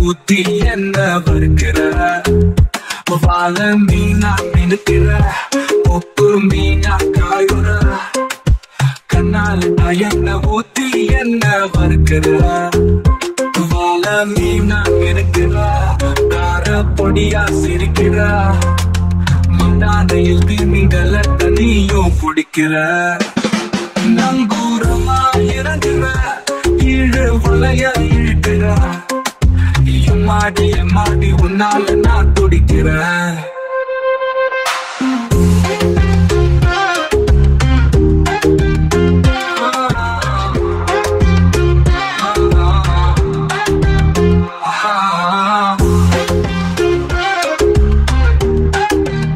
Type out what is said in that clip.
ஊத்தி என்ன வறுக்கிற வாழ மீனா மினுக்கிற உப்பு மீனா காயுற கண்ணால நான் என்ன ஊத்தி என்ன வறுக்கிற வாழ மீனா மினுக்கிற கார பொடியா சிரிக்கிற மண்டாதையில் மீன்கள தனியும் பிடிக்கிற நங்கூரமா இறங்குற இழு வளைய இழுக்கிற எம்மாடி எம்மாடி உன்னால நான் துடிக்கிறேன்